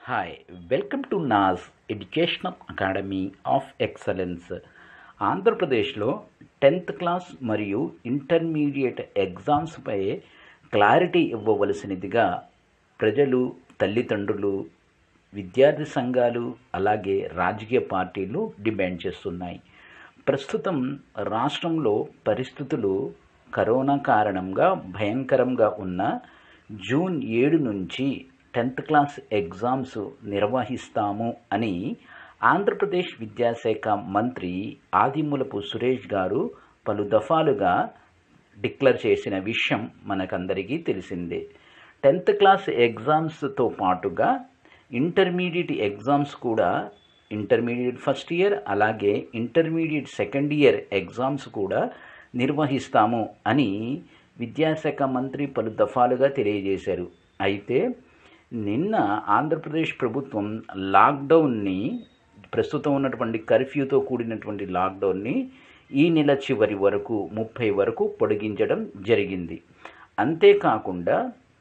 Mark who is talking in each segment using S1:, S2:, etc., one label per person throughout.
S1: hi welcome to Naas educational academy of excellence ఆంధ్రప్రదేశ్లో tenth class మరియు intermediate ఎగ్జామ్స్పై clarity ఇవ్వవలసినదిగా ప్రజలు తల్లిదండ్రులు విద్యార్థి సంఘాలు అలాగే రాజకీయ పార్టీలు డిమాండ్ చేస్తున్నాయి ప్రస్తుతం రాష్ట్రంలో పరిస్థితులు కరోనా కారణంగా భయంకరంగా ఉన్న జూన్ ఏడు నుంచి టెన్త్ క్లాస్ ఎగ్జామ్స్ నిర్వహిస్తాము అని ఆంధ్రప్రదేశ్ విద్యాశాఖ మంత్రి ఆదిమూలపు సురేష్ గారు పలు దఫాలుగా డిక్లేర్ చేసిన విషయం మనకందరికీ తెలిసిందే టెన్త్ క్లాస్ ఎగ్జామ్స్తో పాటుగా ఇంటర్మీడియట్ ఎగ్జామ్స్ కూడా ఇంటర్మీడియట్ ఫస్ట్ ఇయర్ అలాగే ఇంటర్మీడియట్ సెకండ్ ఇయర్ ఎగ్జామ్స్ కూడా నిర్వహిస్తాము అని విద్యాశాఖ మంత్రి పలు దఫాలుగా తెలియజేశారు అయితే నిన్న ఆంధ్రప్రదేశ్ ప్రభుత్వం లాక్డౌన్ని ప్రస్తుతం ఉన్నటువంటి కర్ఫ్యూతో కూడినటువంటి లాక్డౌన్ని ఈ నెల చివరి వరకు ముప్పై వరకు పొడిగించడం జరిగింది అంతేకాకుండా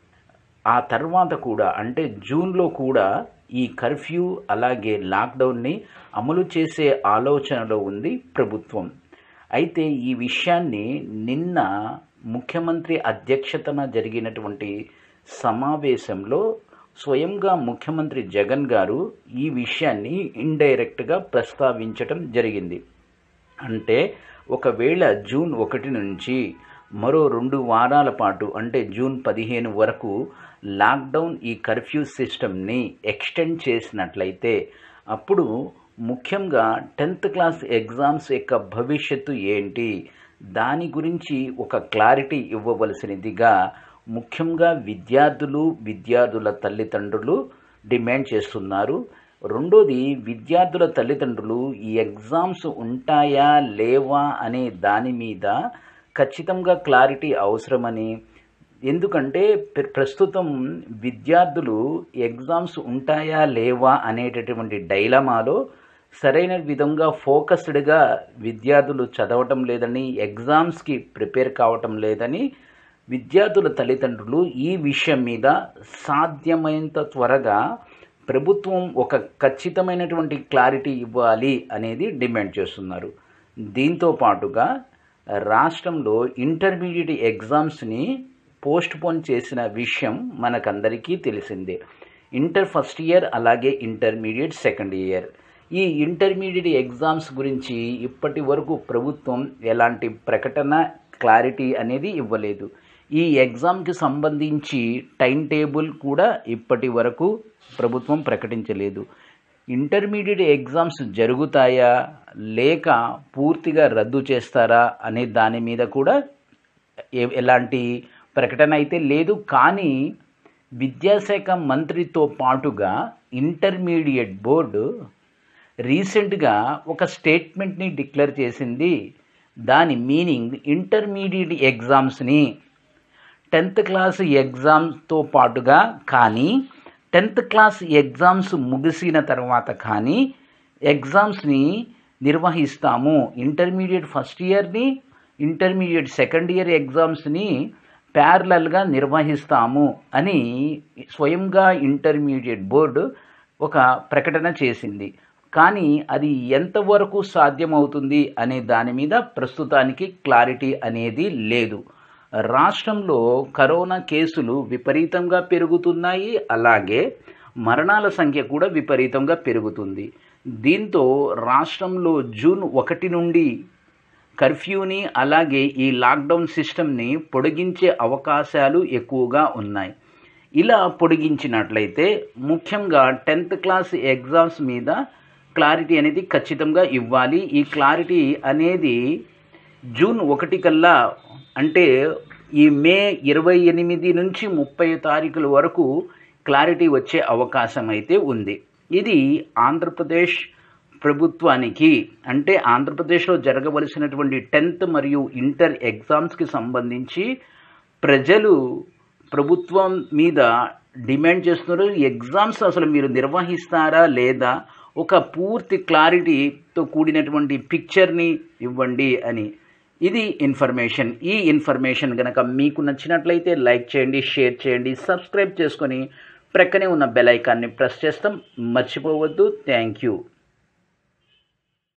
S1: ఆ తర్వాత కూడా అంటే జూన్లో కూడా ఈ కర్ఫ్యూ అలాగే లాక్డౌన్ని అమలు చేసే ఆలోచనలో ఉంది ప్రభుత్వం అయితే ఈ విషయాన్ని నిన్న ముఖ్యమంత్రి అధ్యక్షతన జరిగినటువంటి సమావేశంలో స్వయంగా ముఖ్యమంత్రి జగన్ గారు ఈ విషయాన్ని ఇండైరెక్ట్గా ప్రస్తావించటం జరిగింది అంటే ఒకవేళ జూన్ ఒకటి నుంచి మరో రెండు వారాల పాటు అంటే జూన్ పదిహేను వరకు లాక్డౌన్ ఈ కర్ఫ్యూ సిస్టమ్ని ఎక్స్టెండ్ చేసినట్లయితే అప్పుడు ముఖ్యంగా టెన్త్ క్లాస్ ఎగ్జామ్స్ యొక్క భవిష్యత్తు ఏంటి దాని గురించి ఒక క్లారిటీ ఇవ్వవలసినదిగా ముఖ్యంగా విద్యార్థులు విద్యార్థుల తల్లిదండ్రులు డిమాండ్ చేస్తున్నారు రెండోది విద్యార్థుల తల్లిదండ్రులు ఈ ఎగ్జామ్స్ ఉంటాయా లేవా అనే దాని మీద ఖచ్చితంగా క్లారిటీ అవసరమని ఎందుకంటే ప్రస్తుతం విద్యార్థులు ఎగ్జామ్స్ ఉంటాయా లేవా అనేటటువంటి డైలమాలో సరైన విధంగా ఫోకస్డ్గా విద్యార్థులు చదవటం లేదని ఎగ్జామ్స్కి ప్రిపేర్ కావటం లేదని విద్యార్థుల తల్లిదండ్రులు ఈ విషయం మీద సాధ్యమైనంత త్వరగా ప్రభుత్వం ఒక ఖచ్చితమైనటువంటి క్లారిటీ ఇవ్వాలి అనేది డిమాండ్ చేస్తున్నారు దీంతో పాటుగా రాష్ట్రంలో ఇంటర్మీడియట్ ఎగ్జామ్స్ని పోస్ట్ పోన్ చేసిన విషయం మనకందరికీ తెలిసిందే ఇంటర్ ఫస్ట్ ఇయర్ అలాగే ఇంటర్మీడియట్ సెకండ్ ఇయర్ ఈ ఇంటర్మీడియట్ ఎగ్జామ్స్ గురించి ఇప్పటి వరకు ప్రభుత్వం ఎలాంటి ప్రకటన క్లారిటీ అనేది ఇవ్వలేదు ఈ ఎగ్జామ్కి సంబంధించి టైం టేబుల్ కూడా ఇప్పటి వరకు ప్రభుత్వం ప్రకటించలేదు ఇంటర్మీడియట్ ఎగ్జామ్స్ జరుగుతాయా లేక పూర్తిగా రద్దు చేస్తారా అనే దాని మీద కూడా ఎలాంటి ప్రకటన అయితే లేదు కానీ విద్యాశాఖ మంత్రితో పాటుగా ఇంటర్మీడియట్ బోర్డు రీసెంట్గా ఒక స్టేట్మెంట్ని డిక్లేర్ చేసింది దాని మీనింగ్ ఇంటర్మీడియట్ ఎగ్జామ్స్ని టెన్త్ క్లాస్ ఎగ్జామ్స్తో పాటుగా కానీ టెన్త్ క్లాస్ ఎగ్జామ్స్ ముగిసిన తర్వాత కానీ ఎగ్జామ్స్ని నిర్వహిస్తాము ఇంటర్మీడియట్ ఫస్ట్ ఇయర్ని ఇంటర్మీడియట్ సెకండ్ ఇయర్ ఎగ్జామ్స్ని ప్యారలల్గా నిర్వహిస్తాము అని స్వయంగా ఇంటర్మీడియట్ బోర్డు ఒక ప్రకటన చేసింది కానీ అది ఎంతవరకు సాధ్యమవుతుంది అనే దాని మీద ప్రస్తుతానికి క్లారిటీ అనేది లేదు రాష్ట్రంలో కరోనా కేసులు విపరీతంగా పెరుగుతున్నాయి అలాగే మరణాల సంఖ్య కూడా విపరీతంగా పెరుగుతుంది దీంతో రాష్ట్రంలో జూన్ ఒకటి నుండి కర్ఫ్యూని అలాగే ఈ లాక్డౌన్ సిస్టమ్ని పొడిగించే అవకాశాలు ఎక్కువగా ఉన్నాయి ఇలా పొడిగించినట్లయితే ముఖ్యంగా టెన్త్ క్లాస్ ఎగ్జామ్స్ మీద క్లారిటీ అనేది ఖచ్చితంగా ఇవ్వాలి ఈ క్లారిటీ అనేది జూన్ ఒకటి కల్లా అంటే ఈ మే ఇరవై ఎనిమిది నుంచి ముప్పై తారీఖుల వరకు క్లారిటీ వచ్చే అవకాశం అయితే ఉంది ఇది ఆంధ్రప్రదేశ్ ప్రభుత్వానికి అంటే ఆంధ్రప్రదేశ్లో జరగవలసినటువంటి టెన్త్ మరియు ఇంటర్ ఎగ్జామ్స్కి సంబంధించి ప్రజలు ప్రభుత్వం మీద డిమాండ్ చేస్తున్నారు ఎగ్జామ్స్ అసలు మీరు నిర్వహిస్తారా లేదా ఒక పూర్తి క్లారిటీతో కూడినటువంటి పిక్చర్ని ఇవ్వండి అని ఇది ఇన్ఫర్మేషన్ ఈ ఇన్ఫర్మేషన్ కనుక మీకు నచ్చినట్లయితే లైక్ చేయండి షేర్ చేయండి సబ్స్క్రైబ్ చేసుకొని ప్రక్కనే ఉన్న బెల్ ఐకాన్ని ప్రెస్ చేస్తాం మర్చిపోవద్దు థ్యాంక్ యూ